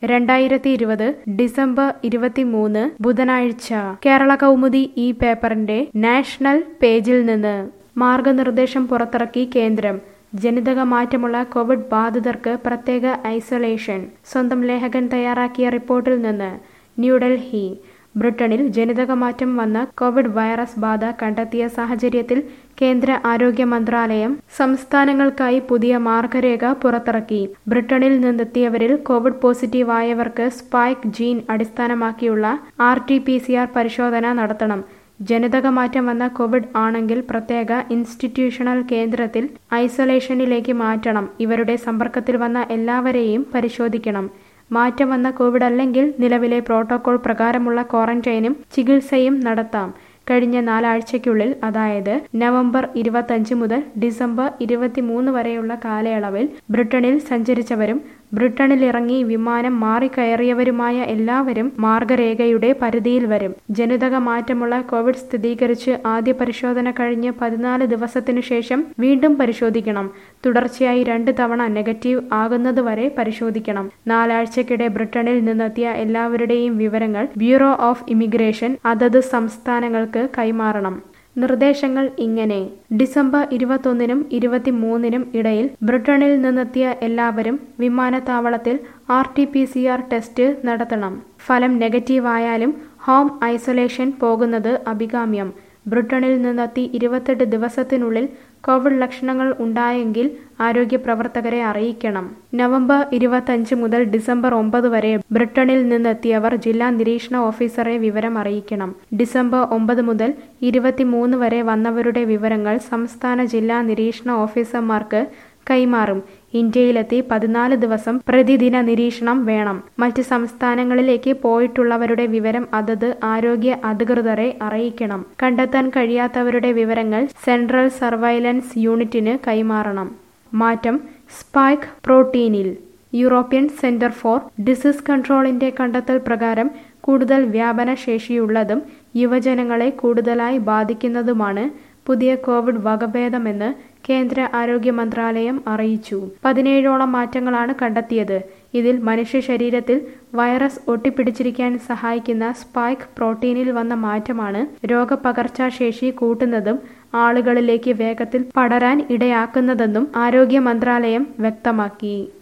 രണ്ടായിരത്തി ഇരുപത് ഡിസംബർ ഇരുപത്തിമൂന്ന് ബുധനാഴ്ച കേരള കൗമുദി ഈ പേപ്പറിന്റെ നാഷണൽ പേജിൽ നിന്ന് മാർഗനിർദ്ദേശം പുറത്തിറക്കി കേന്ദ്രം ജനിതക മാറ്റമുള്ള കോവിഡ് ബാധിതർക്ക് പ്രത്യേക ഐസൊലേഷൻ സ്വന്തം ലേഖകൻ തയ്യാറാക്കിയ റിപ്പോർട്ടിൽ നിന്ന് ന്യൂഡൽഹി ബ്രിട്ടനിൽ ജനിതകമാറ്റം വന്ന കോവിഡ് വൈറസ് ബാധ കണ്ടെത്തിയ സാഹചര്യത്തിൽ കേന്ദ്ര ആരോഗ്യ മന്ത്രാലയം സംസ്ഥാനങ്ങൾക്കായി പുതിയ മാർഗരേഖ പുറത്തിറക്കി ബ്രിട്ടനിൽ നിന്നെത്തിയവരിൽ കോവിഡ് പോസിറ്റീവ് ആയവർക്ക് സ്പൈക്ക് ജീൻ അടിസ്ഥാനമാക്കിയുള്ള R T P C R പരിശോധന നടത്തണം ജനിതകമാറ്റം വന്ന കോവിഡ് ആണെങ്കിൽ പ്രത്യേക ഇൻസ്റ്റിറ്റ്യൂഷണൽ കേന്ദ്രത്തിൽ ഐസൊലേഷനിലേക്ക് മാറ്റണം ഇവരുടെ സമ്പർക്കത്തിൽ വന്ന എല്ലാവരെയും പരിശോധിക്കണം മാറ്റം വന്ന കോവിഡ് അല്ലെങ്കിൽ നിലവിലെ പ്രോട്ടോകോൾ പ്രകാരമുള്ള ക്വാറന്റൈനും ചികിത്സയും നടത്താം കഴിഞ്ഞ നാലാഴ്ചയ്ക്കുള്ളിൽ അതായത് നവംബർ ഇരുപത്തഞ്ച് മുതൽ ഡിസംബർ ഇരുപത്തിമൂന്ന് വരെയുള്ള കാലയളവിൽ ബ്രിട്ടനിൽ സഞ്ചരിച്ചവരും ബ്രിട്ടനിലിറങ്ങി വിമാനം മാറിക്കയറിയവരുമായ എല്ലാവരും മാർഗരേഖയുടെ പരിധിയിൽ വരും ജനിതക മാറ്റമുള്ള കോവിഡ് സ്ഥിരീകരിച്ച് ആദ്യ പരിശോധന കഴിഞ്ഞ് പതിനാല് ദിവസത്തിനു ശേഷം വീണ്ടും പരിശോധിക്കണം തുടർച്ചയായി രണ്ട് തവണ നെഗറ്റീവ് ആകുന്നതുവരെ പരിശോധിക്കണം നാലാഴ്ചക്കിടെ ബ്രിട്ടനിൽ നിന്നെത്തിയ എല്ലാവരുടെയും വിവരങ്ങൾ ബ്യൂറോ ഓഫ് ഇമിഗ്രേഷൻ അതത് സംസ്ഥാനങ്ങൾക്ക് കൈമാറണം നിർദ്ദേശങ്ങൾ ഇങ്ങനെ ഡിസംബർ ഇരുപത്തൊന്നിനും ഇരുപത്തിമൂന്നിനും ഇടയിൽ ബ്രിട്ടനിൽ നിന്നെത്തിയ എല്ലാവരും വിമാനത്താവളത്തിൽ R T P C R test നടത്തണം ഫലം നെഗറ്റീവ് ആയാലും ഹോം ഐസൊലേഷൻ പോകുന്നത് അഭികാമ്യം ബ്രിട്ടനിൽ നിന്നെത്തി ഇരുപത്തെട്ട് ദിവസത്തിനുള്ളിൽ കോവിഡ് ലക്ഷണങ്ങൾ ഉണ്ടായെങ്കിൽ ആരോഗ്യ പ്രവർത്തകരെ അറിയിക്കണം നവംബർ ഇരുപത്തഞ്ച് മുതൽ ഡിസംബർ ഒമ്പത് വരെ ബ്രിട്ടനിൽ നിന്നെത്തിയവർ ജില്ലാ നിരീക്ഷണ ഓഫീസറെ വിവരം അറിയിക്കണം ഡിസംബർ ഒമ്പത് മുതൽ ഇരുപത്തിമൂന്ന് വരെ വന്നവരുടെ വിവരങ്ങൾ സംസ്ഥാന ജില്ലാ നിരീക്ഷണ ഓഫീസർമാർക്ക് കൈമാറും ഇന്ത്യയിലെത്തി പതിനാല് ദിവസം പ്രതിദിന നിരീക്ഷണം വേണം മറ്റ് സംസ്ഥാനങ്ങളിലേക്ക് പോയിട്ടുള്ളവരുടെ വിവരം അതത് ആരോഗ്യ അധികൃതരെ അറിയിക്കണം കണ്ടെത്താൻ കഴിയാത്തവരുടെ വിവരങ്ങൾ സെൻട്രൽ സർവൈലൻസ് യൂണിറ്റിന് കൈമാറണം മാറ്റം സ്പൈക്ക് പ്രോട്ടീനിൽ യൂറോപ്യൻ സെന്റർ ഫോർ ഡിസീസ് കൺട്രോളിന്റെ കണ്ടെത്തൽ പ്രകാരം കൂടുതൽ വ്യാപന ശേഷിയുള്ളതും യുവജനങ്ങളെ കൂടുതലായി ബാധിക്കുന്നതുമാണ് പുതിയ കോവിഡ് വകഭേദമെന്ന് കേന്ദ്ര ആരോഗ്യ മന്ത്രാലയം അറിയിച്ചു പതിനേഴോളം മാറ്റങ്ങളാണ് കണ്ടെത്തിയത് ഇതിൽ മനുഷ്യ ശരീരത്തിൽ വൈറസ് ഒട്ടിപ്പിടിച്ചിരിക്കാൻ സഹായിക്കുന്ന സ്പൈക്ക് പ്രോട്ടീനിൽ വന്ന മാറ്റമാണ് രോഗപകർച്ചാശേഷി കൂട്ടുന്നതും ആളുകളിലേക്ക് വേഗത്തിൽ പടരാൻ ഇടയാക്കുന്നതെന്നും ആരോഗ്യ മന്ത്രാലയം വ്യക്തമാക്കി